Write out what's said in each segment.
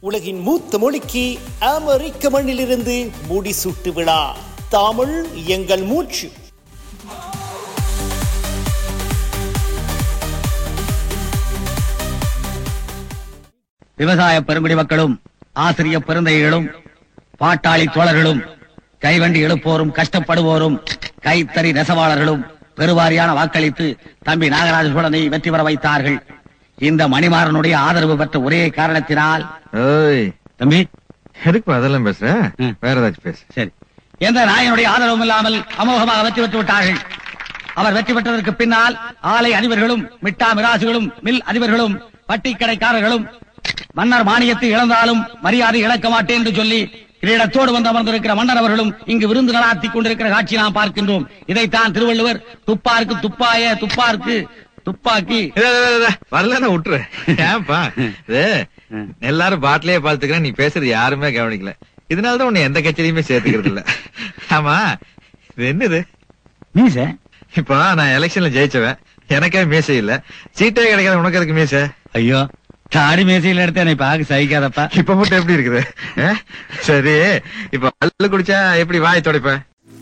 உலகின் மூத்த மொழிக்கு அமெரிக்க மண்ணிலிருந்து முடிசூட்டு விழா தமிழ் எங்கள் மூச்சு விவசாய பெருங்குடி மக்களும் ஆசிரிய பெருந்தைகளும் பாட்டாளி தோழர்களும் கைவண்டி எழுப்போரும் கஷ்டப்படுவோரும் கைத்தறி நெசவாளர்களும் பெருவாரியான வாக்களித்து தம்பி நாகராஜ சோழனை வெற்றி பெற வைத்தார்கள் இந்த மணிமாறனுடைய ஆதரவு பெற்ற ஒரே காரணத்தினால் ஓய் தம்பி எதுக்கு அதெல்லாம் பேசுற ம். வேற ஏதாச்சும் பேசு சரி எந்த நாயனுடைய ஆதரவும் இல்லாமல் அமோகமாக வெற்றி பெற்று விட்டார்கள் அவர் வெற்றி பெற்றதற்கு பின்னால் ஆலை அதிபர்களும் மிட்டா மிராசுகளும் மில் அதிபர்களும் பட்டி கடைக்காரர்களும் மன்னர் மானியத்தை இழந்தாலும் மரியாதை இழக்க மாட்டேன் என்று சொல்லி கிரீடத்தோடு வந்து அமர்ந்திருக்கிற மன்னர் அவர்களும் இங்கு விருந்து நடாத்தி கொண்டிருக்கிற காட்சி நாம் பார்க்கின்றோம் இதைத்தான் திருவள்ளுவர் துப்பாருக்கு துப்பாய துப்பாருக்கு துப்பாக்கி இல்ல, இல்ல, இல்ல, இல்ல. வரலன்னா விட்டுரு ஏன்பா இது எல்லாரும் பாட்டிலேயே பாத்துக்கிறேன் நீ பேசுறது யாருமே கவனிக்கல இதனாலதான் உன்னை எந்த கட்சியிலுமே சேர்த்துக்கிறது இல்ல ஆமா இது என்னது மீச இப்போ நான் எலெக்ஷன்ல ஜெயிச்சவன் எனக்கே மீசை இல்ல சீட்டே கிடைக்காத உனக்கு எதுக்கு மீசை ஐயோ தாடி மேசையில் எடுத்து என்னை பார்க்க சகிக்காதப்பா இப்ப மட்டும் எப்படி இருக்குது ஆ? சரி இப்ப பல்லு குடிச்சா எப்படி வாய் துடைப்ப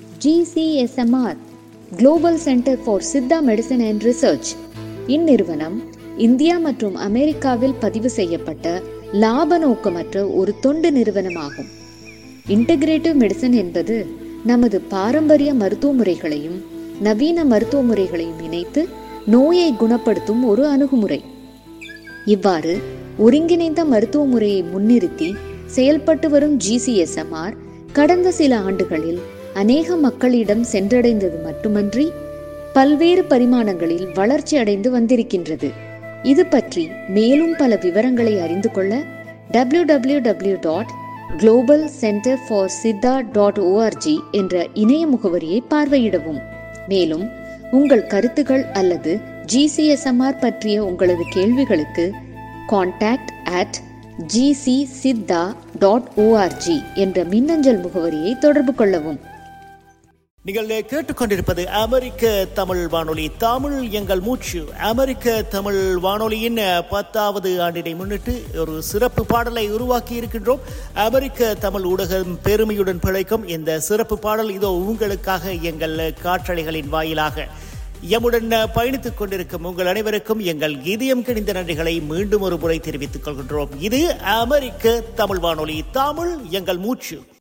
GCSMR global centre for Siddha medicine and research இந்நிறுவனம் இந்தியா மற்றும் அமெரிக்காவில் பதிவு செய்யப்பட்ட லாப நோக்கமற்ற ஒரு தொண்டு நிறுவனமாகும் இன்டகிரேட்டிவ் மெடிசன் என்பது நமது பாரம்பரிய மருத்துவ முறைகளையும் நவீன மருத்துவ முறைகளையும் இணைத்து நோயை குணப்படுத்தும் ஒரு அணுகுமுறை இவ்வாறு ஒருங்கிணைந்த மருத்துவ முறையை முன்னிறுத்தி செயல்பட்டு வரும் ஜிசிஎஸ்எம்ஆர் கடந்த சில ஆண்டுகளில் அநேக மக்களிடம் சென்றடைந்தது மட்டுமன்றி பல்வேறு பரிமாணங்களில் வளர்ச்சி அடைந்து வந்திருக்கின்றது இது பற்றி மேலும் பல விவரங்களை அறிந்து கொள்ள W W W dot global centre for Siddha dot O R G என்ற இணைய முகவரியை பார்வையிடவும் மேலும் உங்கள் கருத்துகள் அல்லது ஜிசிஎஸ்எம்ஆர் பற்றிய உங்களது கேள்விகளுக்கு contact at G C Siddha dot O R G என்ற மின்னஞ்சல் முகவரியை தொடர்பு கொள்ளவும் நீங்கள் கேட்டுக்கொண்டிருப்பது அமெரிக்க தமிழ் வானொலி தமிழ் எங்கள் மூச்சு அமெரிக்க தமிழ் வானொலியின் பத்தாவது ஆண்டினை முன்னிட்டு ஒரு சிறப்பு பாடலை உருவாக்கி இருக்கின்றோம் அமெரிக்க தமிழ் ஊடகம் பெருமையுடன் பிழைக்கும் இந்த சிறப்பு பாடல் இதோ உங்களுக்காக எங்கள் காற்றலைகளின் வாயிலாக எம்முடன் பயணித்துக் கொண்டிருக்கும் உங்கள் அனைவருக்கும் எங்கள் இதயம் கிணிந்த நன்றிகளை மீண்டும் ஒரு முறை தெரிவித்துக் கொள்கின்றோம் இது அமெரிக்க தமிழ் வானொலி தமிழ் எங்கள் மூச்சு